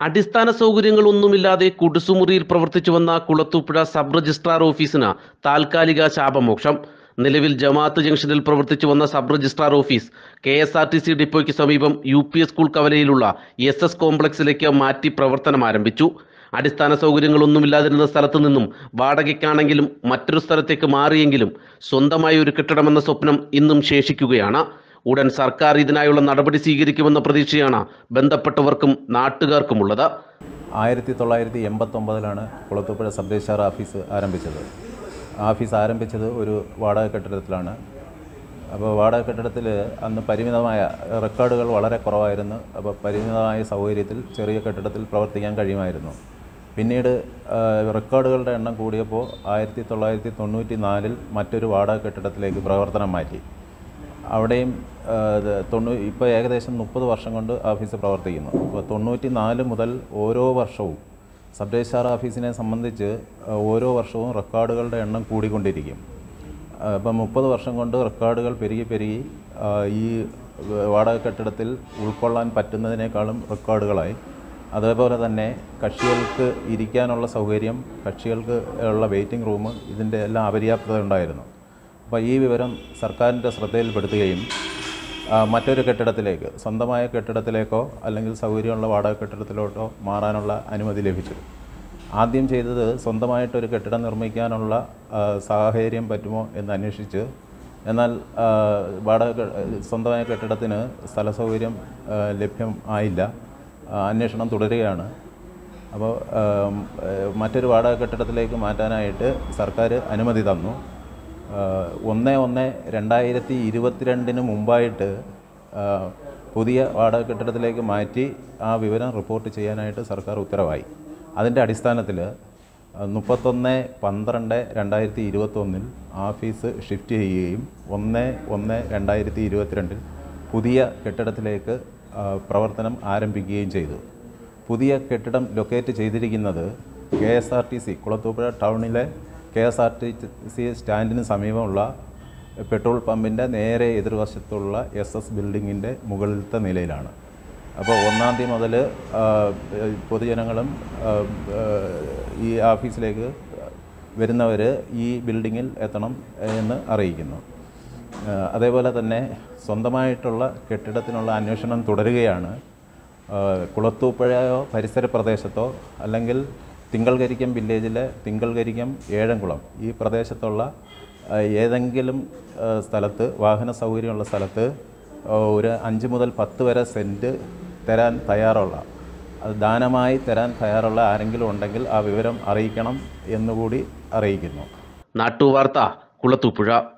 അടിസ്ഥാന സൗകര്യങ്ങളൊന്നുമില്ലാതെ കുടുസുമുറിയിൽ പ്രവർത്തിച്ചു വന്ന കുളത്തൂപ്പുഴ സബ് രജിസ്ട്രാർ ഓഫീസിന് താൽക്കാലിക ശാപമോക്ഷം നിലവിൽ ജമാഅത്ത് ജംഗ്ഷനിൽ പ്രവർത്തിച്ചു വന്ന sub registrar office K S R T C ഡിപ്പോയ്ക്ക് സമീപം യു പി എസ് സ്കൂൾ കവലയിലുള്ള എസ് എസ് കോംപ്ലക്സിലേക്ക് മാറ്റി പ്രവർത്തനം ആരംഭിച്ചു അടിസ്ഥാന സൗകര്യങ്ങളൊന്നുമില്ലാതിരുന്ന സ്ഥലത്തു നിന്നും വാടകയ്ക്കാണെങ്കിലും മറ്റൊരു സ്ഥലത്തേക്ക് മാറിയെങ്കിലും സ്വന്തമായി ഒരു കെട്ടിടമെന്ന സ്വപ്നം ഇന്നും ശേഷിക്കുകയാണ് ഉടൻ സർക്കാർ ഇതിനായുള്ള നടപടി സ്വീകരിക്കുമെന്ന പ്രതീക്ഷയാണ് ബന്ധപ്പെട്ടവർക്കും നാട്ടുകാർക്കുമുള്ളത് ആയിരത്തി തൊള്ളായിരത്തി എൺപത്തൊമ്പതിലാണ് കുളത്തൂപ്പുഴ സബ് രജിസ്ട്രാർ ഓഫീസ് ആരംഭിച്ചത് ഓഫീസ് ആരംഭിച്ചത് ഒരു വാടക കെട്ടിടത്തിലാണ് അപ്പോൾ വാടക കെട്ടിടത്തിൽ അന്ന് പരിമിതമായ റെക്കോർഡുകൾ വളരെ കുറവായിരുന്നു അപ്പോൾ പരിമിതമായ സൗകര്യത്തിൽ ചെറിയ കെട്ടിടത്തിൽ പ്രവർത്തിക്കാൻ കഴിയുമായിരുന്നു പിന്നീട് ആ, റെക്കോർഡുകളുടെ എണ്ണം കൂടിയപ്പോൾ ആയിരത്തി തൊള്ളായിരത്തി തൊണ്ണൂറ്റി നാലിൽ മറ്റൊരു വാടക കെട്ടിടത്തിലേക്ക് പ്രവർത്തനം മാറ്റി അവിടെയും ആ, ഇത് തൊണ്ണൂ ഇപ്പോൾ ഏകദേശം മുപ്പത് വർഷം കൊണ്ട് ഓഫീസ് പ്രവർത്തിക്കുന്നു അപ്പോൾ തൊണ്ണൂറ്റി നാല് മുതൽ ഓരോ വർഷവും സബ് രജിസ്ട്രാർ ഓഫീസിനെ സംബന്ധിച്ച് ആ, ഓരോ വർഷവും റെക്കോർഡുകളുടെ എണ്ണം കൂടിക്കൊണ്ടിരിക്കും ആ, ഇപ്പം മുപ്പത് വർഷം കൊണ്ട് റെക്കോർഡുകൾ പെരുകി പെരുകി ആ, ഈ വാടക കെട്ടിടത്തിൽ ഉൾക്കൊള്ളാൻ പറ്റുന്നതിനേക്കാളും റെക്കോർഡുകളായി അതേപോലെ തന്നെ കക്ഷികൾക്ക് ഇരിക്കാനുള്ള സൗകര്യം കക്ഷികൾക്ക് ഉള്ള വെയിറ്റിംഗ് റൂം ഇതിൻ്റെ എല്ലാം അപര്യാപ്തത ഉണ്ടായിരുന്നു അപ്പോൾ ഈ വിവരം സർക്കാരിൻ്റെ ശ്രദ്ധയിൽപ്പെടുത്തുകയും ആ, മറ്റൊരു കെട്ടിടത്തിലേക്ക് സ്വന്തമായ കെട്ടിടത്തിലേക്കോ അല്ലെങ്കിൽ സൗകര്യമുള്ള വാടക കെട്ടിടത്തിലോട്ടോ മാറാനുള്ള അനുമതി ലഭിച്ചു ആദ്യം ചെയ്തത് സ്വന്തമായിട്ടൊരു കെട്ടിടം നിർമ്മിക്കാനുള്ള ആ, സാഹചര്യം പറ്റുമോ എന്ന് അന്വേഷിച്ച് എന്നാൽ ആ, വാടക കെ- സ്വന്തമായ കെട്ടിടത്തിന് സ്ഥല സൗകര്യം ആ, ലഭ്യം ആയില്ല ആ, അന്വേഷണം തുടരുകയാണ് അപ്പോൾ ആം, ഏഹ്, മറ്റൊരു വാടക കെട്ടിടത്തിലേക്ക് മാറ്റാനായിട്ട് സർക്കാർ അനുമതി തന്നു ആഹ്, ഒന്ന് ഒന്ന് രണ്ടായിരത്തി ഇരുപത്തിരണ്ടിന് മുമ്പായിട്ട് ആഹ്, പുതിയ വാടക കെട്ടിടത്തിലേക്ക് മാറ്റി ആ വിവരം റിപ്പോർട്ട് ചെയ്യാനായിട്ട് സർക്കാർ ഉത്തരവായി അതിൻ്റെ അടിസ്ഥാനത്തിൽ മുപ്പത്തൊന്ന് പന്ത്രണ്ട് രണ്ടായിരത്തി ഇരുപത്തൊന്നിൽ ഓഫീസ് ഷിഫ്റ്റ് ചെയ്യുകയും ഒന്ന് ഒന്ന് രണ്ടായിരത്തി ഇരുപത്തിരണ്ടിൽ പുതിയ കെട്ടിടത്തിലേക്ക് ആ, പ്രവർത്തനം ആരംഭിക്കുകയും ചെയ്തു പുതിയ കെട്ടിടം ലൊക്കേറ്റ് ചെയ്തിരിക്കുന്നത് K S R T C Kulathupuzha ടൗണിലെ K S R T C സ്റ്റാൻഡിന് സമീപമുള്ള പെട്രോൾ പമ്പിൻ്റെ നേരെ എതിർവശത്തുള്ള എസ് എസ് ബിൽഡിങ്ങിൻ്റെ മുകളിലത്തെ നിലയിലാണ് അപ്പോൾ ഒന്നാം തീയതി മുതൽ പൊതുജനങ്ങളും ആ, ആ, ഈ ഓഫീസിലേക്ക് വരുന്നവർ ഈ ബിൽഡിങ്ങിൽ എത്തണം എന്ന് അറിയിക്കുന്നു ആ, അതേപോലെ തന്നെ സ്വന്തമായിട്ടുള്ള കെട്ടിടത്തിനുള്ള അന്വേഷണം തുടരുകയാണ് ആ, കുളത്തൂപ്പുഴയോ പരിസര പ്രദേശത്തോ അല്ലെങ്കിൽ തിങ്കൾകരിക്കം വില്ലേജിലെ തിങ്കൾകരിക്കം ഏഴംകുളം ഈ പ്രദേശത്തുള്ള ആ, ഏതെങ്കിലും ആ, സ്ഥലത്ത് വാഹന സൗകര്യമുള്ള സ്ഥലത്ത് ആ, ഒരു അഞ്ച് മുതൽ പത്ത് വരെ സെൻറ്റ് തരാൻ തയ്യാറുള്ള അത് ദാനമായി തരാൻ തയ്യാറുള്ള ആരെങ്കിലും ഉണ്ടെങ്കിൽ ആ വിവരം അറിയിക്കണം എന്നുകൂടി അറിയിക്കുന്നു നാട്ടുവാർത്ത കുളത്തൂപ്പുഴ